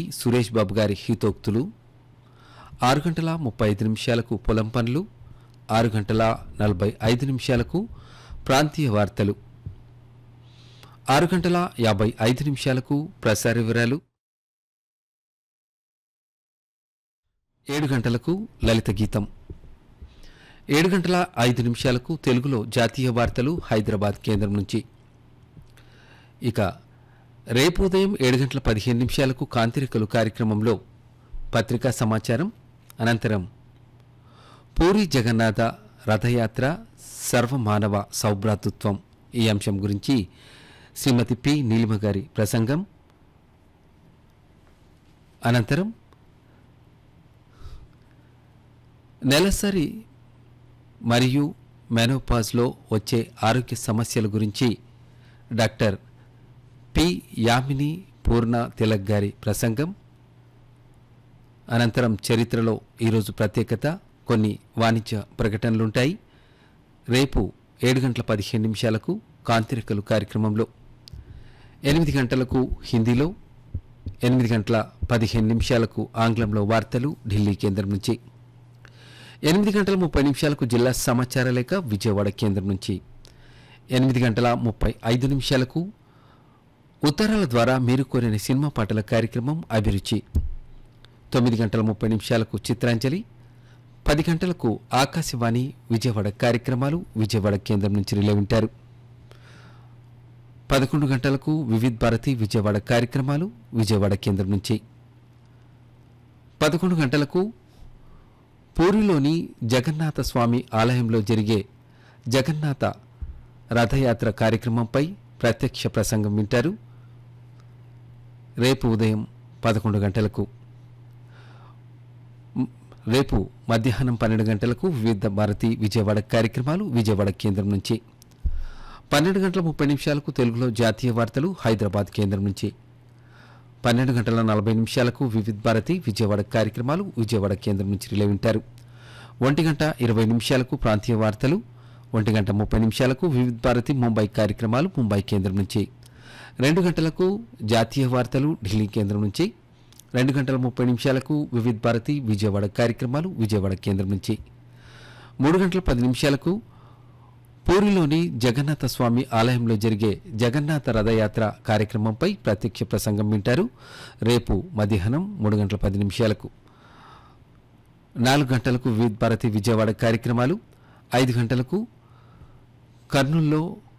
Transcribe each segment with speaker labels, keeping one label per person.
Speaker 1: సురేష్ బాబు గారి హితోక్తులు ఆరు గంటల ముప్పై ఐదు నిమిషాలకు పొలం పనులు ఆరు గంటల నలభై ఐదు నిమిషాలకు ప్రాంతీయ వార్తలు ఆరు గంటల యాభై ఐదు నిమిషాలకు ప్రసార వివరాలు ఏడు గంటలకు లలిత గీతం ఏడు గంటల ఐదు నిమిషాలకు తెలుగులో జాతీయ వార్తలు హైదరాబాద్ కేంద్రం నుంచి ఇక రేపు ఉదయం ఏడు గంటల పదిహేను నిమిషాలకు కాంతిరికలు కార్యక్రమంలో పత్రికా సమాచారం అనంతరం పూరి జగన్నాథ రథయాత్ర సర్వమానవ సౌభ్రాతృత్వం ఈ అంశం గురించి శ్రీమతి పి నీలిమ గారి ప్రసంగం అనంతరం నెలసరి మరియు మెనోపాజ్లో వచ్చే ఆరోగ్య సమస్యల గురించి డాక్టర్ పి యామిని పూర్ణ తిలక్ గారి ప్రసంగం అనంతరం చరిత్రలో ఈరోజు ప్రత్యేకత కొన్ని వాణిజ్య ప్రకటనలుంటాయి రేపు ఏడు గంటల పదిహేను నిమిషాలకు కాంతిరికలు కార్యక్రమంలో ఎనిమిది గంటలకు హిందీలో ఎనిమిది గంటల పదిహేను నిమిషాలకు ఆంగ్లంలో వార్తలు ఢిల్లీ కేంద్రం నుంచి ఎనిమిది గంటల ముప్పై నిమిషాలకు జిల్లా సమాచార లేఖ విజయవాడ కేంద్రం నుంచి ఎనిమిది గంటల ముప్పై ఐదు నిమిషాలకు ఉత్తరాల ద్వారా మీరు కోరిన సినిమా పాటల కార్యక్రమం అభిరుచి తొమ్మిది గంటల ముప్పై నిమిషాలకు చిత్రాంజలి పది గంటలకు ఆకాశవాణి విజయవాడ కార్యక్రమాలు విజయవాడ కేంద్రం నుంచి రిలే వింటారు పదకొండు గంటలకు వివిధ్ భారతి విజయవాడ కార్యక్రమాలు విజయవాడ కేంద్రం నుంచి పదకొండు గంటలకు పూరిలోని జగన్నాథ స్వామి ఆలయంలో జరిగే జగన్నాథ రథయాత్ర కార్యక్రమంపై ప్రత్యక్ష ప్రసంగం వింటారు రేపు ఉదయం పదకొండు గంటలకు మ్, రేపు మధ్యాహ్నం పన్నెండు గంటలకు వివిధ భారతి విజయవాడ కార్యక్రమాలు విజయవాడ కేంద్రం నుంచి పన్నెండు గంటల ముప్పై నిమిషాలకు తెలుగులో జాతీయ వార్తలు హైదరాబాద్ కేంద్రం నుంచి పన్నెండు గంటల నలభై నిమిషాలకు వివిధ భారతి విజయవాడ కార్యక్రమాలు విజయవాడ కేంద్రం నుంచి రిలే వింటారు ఒంటి గంట ఇరవై నిమిషాలకు ప్రాంతీయ వార్తలు ఒంటి గంట ముప్పై నిమిషాలకు వివిధ భారతి ముంబై కార్యక్రమాలు ముంబై కేంద్రం నుంచి రెండు గంటలకు జాతీయ వార్తలు ఢిల్లీ కేంద్రం నుంచి రెండు గంటల ముప్పై నిమిషాలకు వివిధ భారతి విజయవాడ కార్యక్రమాలు విజయవాడ కేంద్రం నుంచి మూడు గంటల పది నిమిషాలకు పూరిలోని జగన్నాథ స్వామి ఆలయంలో జరిగే జగన్నాథ రథయాత్ర కార్యక్రమంపై ప్రత్యక్ష ప్రసంగం వింటారు రేపు మధ్యాహ్నం మూడు గంటల పది నిమిషాలకు నాలుగు గంటలకు వివిధ భారతి విజయవాడ కార్యక్రమాలు ఐదు గంటలకు కర్నూల్లో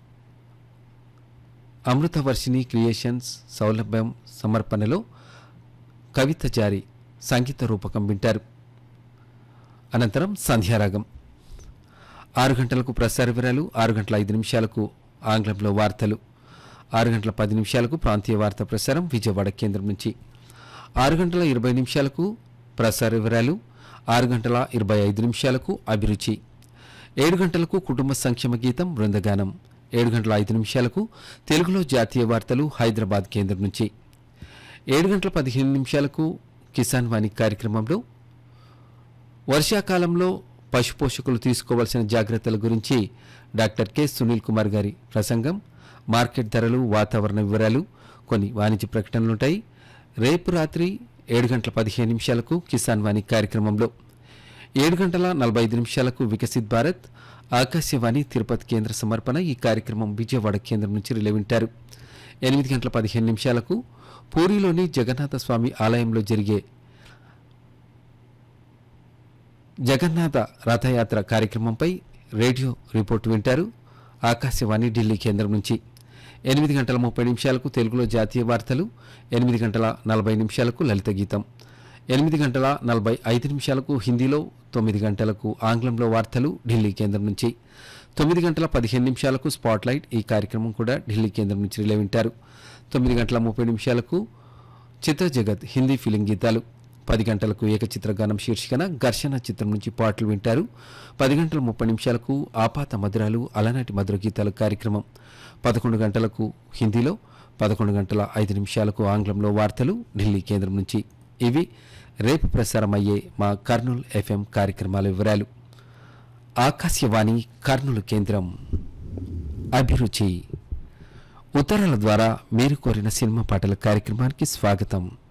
Speaker 1: అమృతవర్షిణి క్రియేషన్స్ సౌలభ్యం సమర్పణలో కవిత జారి సంగీత రూపకం వింటారు అనంతరం సంధ్యారాగం ఆరు గంటలకు ప్రసార వివరాలు ఆరు గంటల ఐదు నిమిషాలకు ఆంగ్లంలో వార్తలు ఆరు గంటల పది నిమిషాలకు ప్రాంతీయ వార్తా ప్రసారం విజయవాడ కేంద్రం నుంచి ఆరు గంటల ఇరవై నిమిషాలకు ప్రసార వివరాలు ఆరు గంటల ఇరవై ఐదు నిమిషాలకు అభిరుచి ఏడు గంటలకు కుటుంబ సంక్షేమ గీతం బృందగానం ఏడు గంటల ఐదు నిమిషాలకు తెలుగులో జాతీయ వార్తలు హైదరాబాద్ కేంద్రం నుంచి ఏడు గంటల పదిహేను నిమిషాలకు కిసాన్ వాణి కార్యక్రమంలో వర్షాకాలంలో పశు పోషకులు తీసుకోవాల్సిన జాగ్రత్తల గురించి డాక్టర్ కె సునీల్ కుమార్ గారి ప్రసంగం మార్కెట్ ధరలు వాతావరణ వివరాలు కొన్ని వాణిజ్య ప్రకటనలుంటాయి రేపు రాత్రి ఏడు గంటల పదిహేను నిమిషాలకు కిసాన్ వాణి కార్యక్రమంలో ఏడు గంటల నలభై ఐదు నిమిషాలకు వికసిత్ భారత్ ఆకాశవాణి తిరుపతి కేంద్ర సమర్పణ ఈ కార్యక్రమం విజయవాడ కేంద్రం నుంచి రిలే వింటారు ఎనిమిది గంటల పదిహేను నిమిషాలకు పూరిలోని జగన్నాథ స్వామి ఆలయంలో జరిగే జగన్నాథ రథయాత్ర కార్యక్రమంపై రేడియో రిపోర్టు వింటారు ఆకాశవాణి ఢిల్లీ కేంద్రం నుంచి ఎనిమిది గంటల ముప్పై నిమిషాలకు తెలుగులో జాతీయ వార్తలు ఎనిమిది గంటల నలభై నిమిషాలకు లలిత గీతం ఎనిమిది గంటల నలభై ఐదు నిమిషాలకు హిందీలో తొమ్మిది గంటలకు ఆంగ్లంలో వార్తలు ఢిల్లీ కేంద్రం నుంచి తొమ్మిది గంటల పదిహేను నిమిషాలకు స్పాట్లైట్ ఈ కార్యక్రమం కూడా ఢిల్లీ కేంద్రం నుంచి రిలే వింటారు తొమ్మిది గంటల ముప్పై నిమిషాలకు చిత్ర జగత్ హిందీ ఫిలిం గీతాలు పది గంటలకు ఏకచిత్ర గానం శీర్షికన ఘర్షణ చిత్రం నుంచి పాటలు వింటారు పది గంటల ముప్పై నిమిషాలకు ఆపాత మధురాలు అలనాటి మధుర గీతాలు కార్యక్రమం పదకొండు గంటలకు హిందీలో పదకొండు గంటల ఐదు నిమిషాలకు ఆంగ్లంలో వార్తలు ఢిల్లీ కేంద్రం నుంచి ఇవి రేపు ప్రసారమయ్యే మా కర్నూలు ఎఫ్ఎం కార్యక్రమాల వివరాలు ఆకాశవాణి కర్నూలు కేంద్రం అభిరుచి ఉత్తరాల ద్వారా మీరు కోరిన సినిమా పాటల కార్యక్రమానికి స్వాగతం